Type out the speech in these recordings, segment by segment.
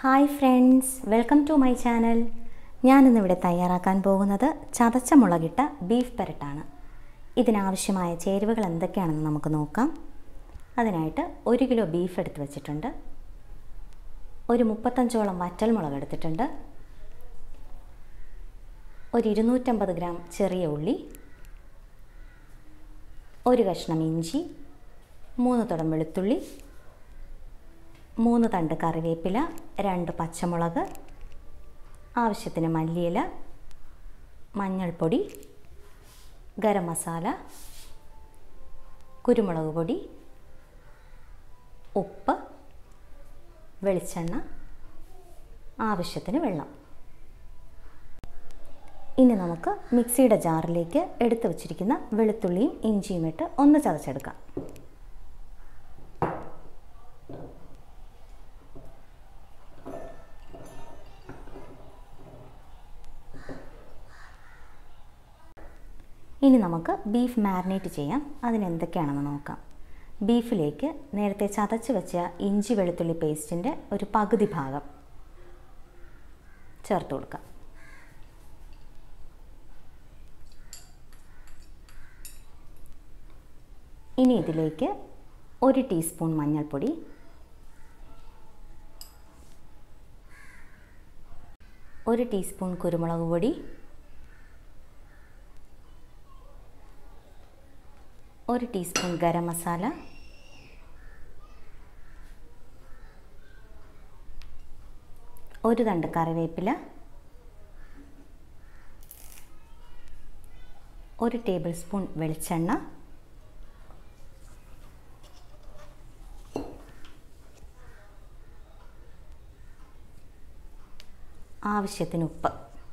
hi friends welcome to my channel ഞാനിന്നിവിടെ തയ്യാറാക്കാൻ പോകുന്നത് ചതച്ച മുളകിട്ട ബീഫ് പെരട്ടാണ് ഇതിനാവശ്യമായ ചേരുവകൾ എന്തൊക്കെയാണെന്ന് നമുക്ക് നോക്കാം അതിനായിട്ട് ഒരു കിലോ ബീഫ് എടുത്ത് വെച്ചിട്ടുണ്ട് ഒരു മുപ്പത്തഞ്ചോളം വറ്റൽ മുളക് എടുത്തിട്ടുണ്ട് ഒരു ഇരുന്നൂറ്റമ്പത് ഗ്രാം ചെറിയ ഉള്ളി ഒരു കഷ്ണം ഇഞ്ചി മൂന്ന് തുടം വെളുത്തുള്ളി മൂന്ന് തണ്ട് കറിവേപ്പില രണ്ട് പച്ചമുളക് ആവശ്യത്തിന് മല്ലിയില മഞ്ഞൾപ്പൊടി ഗരം മസാല കുരുമുളക് പൊടി ഉപ്പ് വെളിച്ചെണ്ണ ആവശ്യത്തിന് വെള്ളം ഇനി നമുക്ക് മിക്സിയുടെ ജാറിലേക്ക് എടുത്തു വച്ചിരിക്കുന്ന വെളുത്തുള്ളിയും ഇഞ്ചിയും ഇട്ട് ഒന്ന് ചതച്ചെടുക്കാം ഇനി നമുക്ക് ബീഫ് മാരിനേറ്റ് ചെയ്യാം അതിനെന്തൊക്കെയാണെന്ന് നോക്കാം ബീഫിലേക്ക് നേരത്തെ ചതച്ച് വെച്ച ഇഞ്ചി വെളുത്തുള്ളി പേസ്റ്റിൻ്റെ ഒരു പകുതി ഭാഗം ചേർത്ത് കൊടുക്കാം ഇനി ഇതിലേക്ക് ഒരു ടീസ്പൂൺ മഞ്ഞൾപ്പൊടി ഒരു ടീസ്പൂൺ കുരുമുളക് പൊടി ഒരു ടീസ്പൂൺ ഗരം മസാല ഒരു തണ്ട് കറിവേപ്പില ഒരു ടേബിൾ സ്പൂൺ വെളിച്ചെണ്ണ ആവശ്യത്തിന് ഉപ്പ്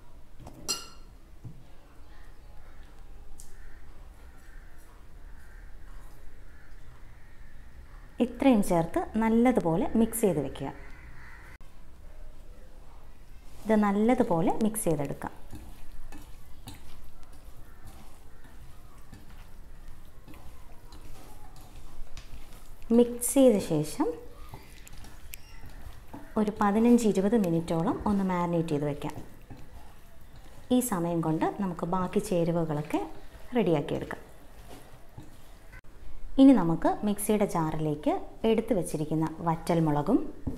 ഇത്രയും ചേർത്ത് നല്ലതുപോലെ മിക്സ് ചെയ്ത് വെക്കുക ഇത് നല്ലതുപോലെ മിക്സ് ചെയ്തെടുക്കാം മിക്സ് ചെയ്ത ശേഷം ഒരു പതിനഞ്ച് ഇരുപത് മിനിറ്റോളം ഒന്ന് മാരിനേറ്റ് ചെയ്ത് വെക്കാം ഈ സമയം കൊണ്ട് നമുക്ക് ബാക്കി ചേരുവകളൊക്കെ റെഡിയാക്കിയെടുക്കാം ഇനി നമുക്ക് മിക്സിയുടെ ജാറിലേക്ക് എടുത്തു വച്ചിരിക്കുന്ന വറ്റൽ മുളകും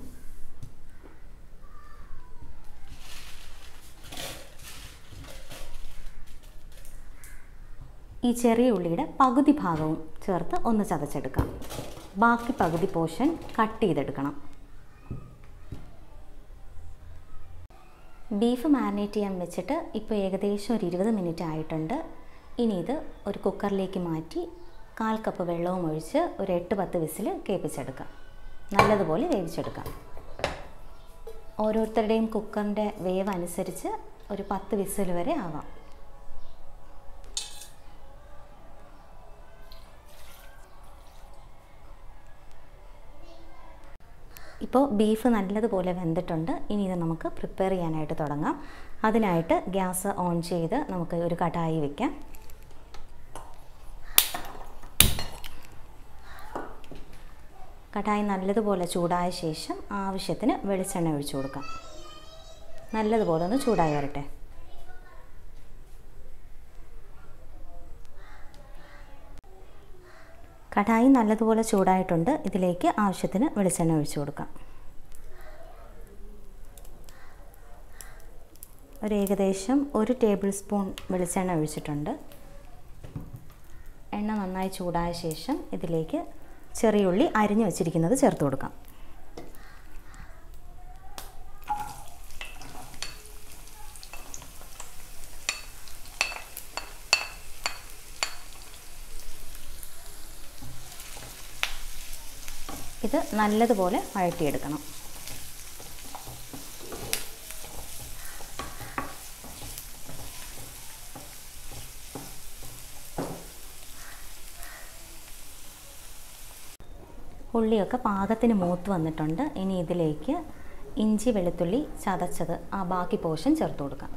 ഈ ചെറിയ ഉള്ളിയുടെ പകുതി ഭാഗവും ചേർത്ത് ഒന്ന് ചതച്ചെടുക്കാം ബാക്കി പകുതി പോർഷൻ കട്ട് ചെയ്തെടുക്കണം ബീഫ് മാരിനേറ്റ് ചെയ്യാൻ വെച്ചിട്ട് ഇപ്പോൾ ഏകദേശം ഒരു ഇരുപത് മിനിറ്റ് ആയിട്ടുണ്ട് ഇനി ഇത് ഒരു കുക്കറിലേക്ക് മാറ്റി കാൽ കപ്പ് വെള്ളവും ഒഴിച്ച് ഒരു എട്ട് പത്ത് വിസിൽ കേൾപ്പിച്ചെടുക്കാം നല്ലതുപോലെ വേവിച്ചെടുക്കാം ഓരോരുത്തരുടെയും കുക്കറിൻ്റെ വേവ് അനുസരിച്ച് ഒരു പത്ത് വിസിൽ വരെ ആവാം ഇപ്പോൾ ബീഫ് നല്ലതുപോലെ വെന്തിട്ടുണ്ട് ഇനി ഇത് നമുക്ക് പ്രിപ്പയർ ചെയ്യാനായിട്ട് തുടങ്ങാം അതിനായിട്ട് ഗ്യാസ് ഓൺ ചെയ്ത് നമുക്ക് ഒരു കടായി വയ്ക്കാം കടായി നല്ലതുപോലെ ചൂടായ ശേഷം ആവശ്യത്തിന് വെളിച്ചെണ്ണ ഒഴിച്ചു കൊടുക്കാം നല്ലതുപോലെ ഒന്ന് ചൂടായി വരട്ടെ കടായി നല്ലതുപോലെ ചൂടായിട്ടുണ്ട് ഇതിലേക്ക് ആവശ്യത്തിന് വെളിച്ചെണ്ണ ഒഴിച്ചു കൊടുക്കാം ഒരു ഏകദേശം ഒരു ടേബിൾ സ്പൂൺ വെളിച്ചെണ്ണ ഒഴിച്ചിട്ടുണ്ട് എണ്ണ നന്നായി ചൂടായ ശേഷം ഇതിലേക്ക് ചെറിയ ഉള്ളി അരിഞ്ഞു വച്ചിരിക്കുന്നത് ചേർത്ത് കൊടുക്കാം ഇത് നല്ലതുപോലെ വഴറ്റിയെടുക്കണം ഉള്ളിയൊക്കെ പാകത്തിന് മൂത്ത് വന്നിട്ടുണ്ട് ഇനി ഇതിലേക്ക് ഇഞ്ചി വെളുത്തുള്ളി ചതച്ചത് ആ ബാക്കി പോർഷൻ ചേർത്ത് കൊടുക്കാം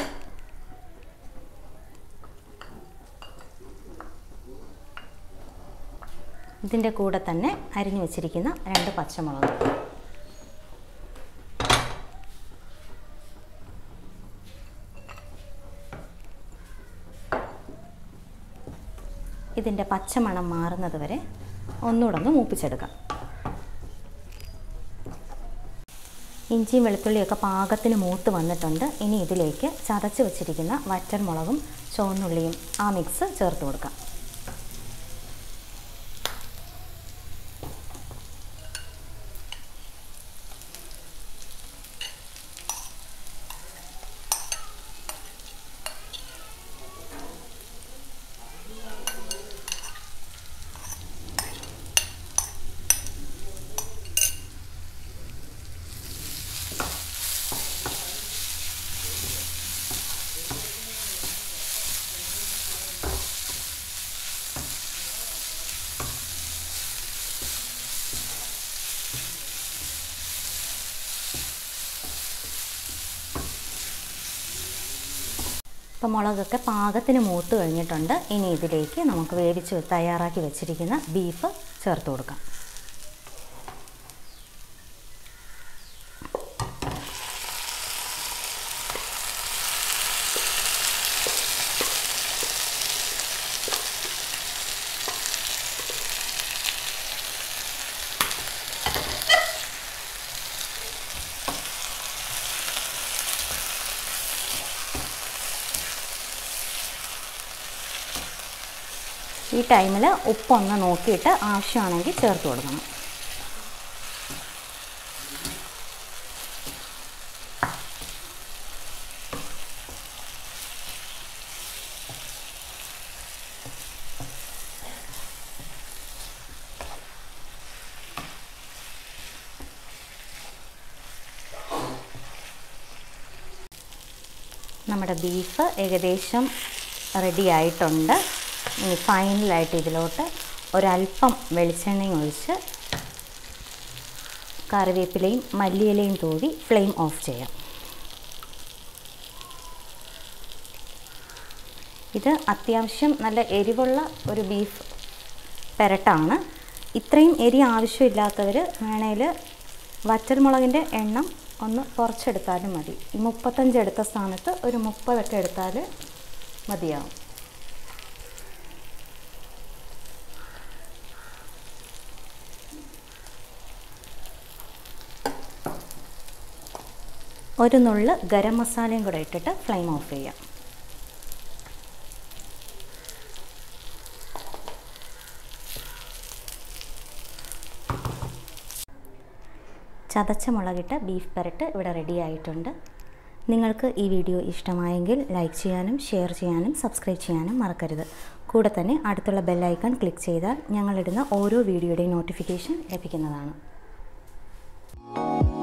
ഇതിൻ്റെ കൂടെ തന്നെ അരിഞ്ഞു വെച്ചിരിക്കുന്ന രണ്ട് പച്ചമുളക് ഇതിൻ്റെ പച്ചമണം മാറുന്നത് വരെ ഒന്നുകൂടെ ഒന്ന് മൂപ്പിച്ചെടുക്കാം ഇഞ്ചിയും വെളുത്തുള്ളിയൊക്കെ പാകത്തിന് മൂത്ത് വന്നിട്ടുണ്ട് ഇനി ഇതിലേക്ക് ചതച്ച് വെച്ചിരിക്കുന്ന വറ്റൽമുളകും ചുവന്നുള്ളിയും ആ മിക്സ് ചേർത്ത് കൊടുക്കാം ഇപ്പോൾ മുളകൊക്കെ പാകത്തിന് മൂത്ത് കഴിഞ്ഞിട്ടുണ്ട് ഇനി ഇതിലേക്ക് നമുക്ക് വേവിച്ച് തയ്യാറാക്കി വെച്ചിരിക്കുന്ന ബീഫ് ചേർത്ത് കൊടുക്കാം ഈ ടൈമിൽ ഉപ്പൊന്ന് നോക്കിയിട്ട് ആവശ്യമാണെങ്കിൽ ചേർത്ത് കൊടുക്കണം നമ്മുടെ ബീഫ് ഏകദേശം റെഡി ആയിട്ടുണ്ട് ഇനി ഫൈനലായിട്ട് ഇതിലോട്ട് ഒരല്പം വെളിച്ചെണ്ണയും ഒഴിച്ച് കറിവേപ്പിലയും മല്ലിയിലയും തൂവി ഫ്ലെയിം ഓഫ് ചെയ്യാം ഇത് അത്യാവശ്യം നല്ല എരിവുള്ള ഒരു ബീഫ് പെരട്ടാണ് ഇത്രയും എരി ആവശ്യമില്ലാത്തവർ വേണേൽ വറ്റൽമുളകിൻ്റെ എണ്ണം ഒന്ന് കുറച്ചെടുത്താലും മതി ഈ മുപ്പത്തഞ്ച് എടുത്ത സ്ഥാനത്ത് ഒരു മുപ്പതൊക്കെ എടുത്താൽ മതിയാവും ഒരു നുള്ള് ഗരം മസാലയും കൂടെ ഇട്ടിട്ട് ഫ്ലെയിം ഓഫ് ചെയ്യാം ചതച്ച മുളകിട്ട ബീഫ് പെരട്ട് ഇവിടെ റെഡി ആയിട്ടുണ്ട് നിങ്ങൾക്ക് ഈ വീഡിയോ ഇഷ്ടമായെങ്കിൽ ലൈക്ക് ചെയ്യാനും ഷെയർ ചെയ്യാനും സബ്സ്ക്രൈബ് ചെയ്യാനും മറക്കരുത് കൂടെ തന്നെ അടുത്തുള്ള ബെല്ലൈക്കൺ ക്ലിക്ക് ചെയ്താൽ ഞങ്ങളിടുന്ന ഓരോ വീഡിയോയുടെയും നോട്ടിഫിക്കേഷൻ ലഭിക്കുന്നതാണ്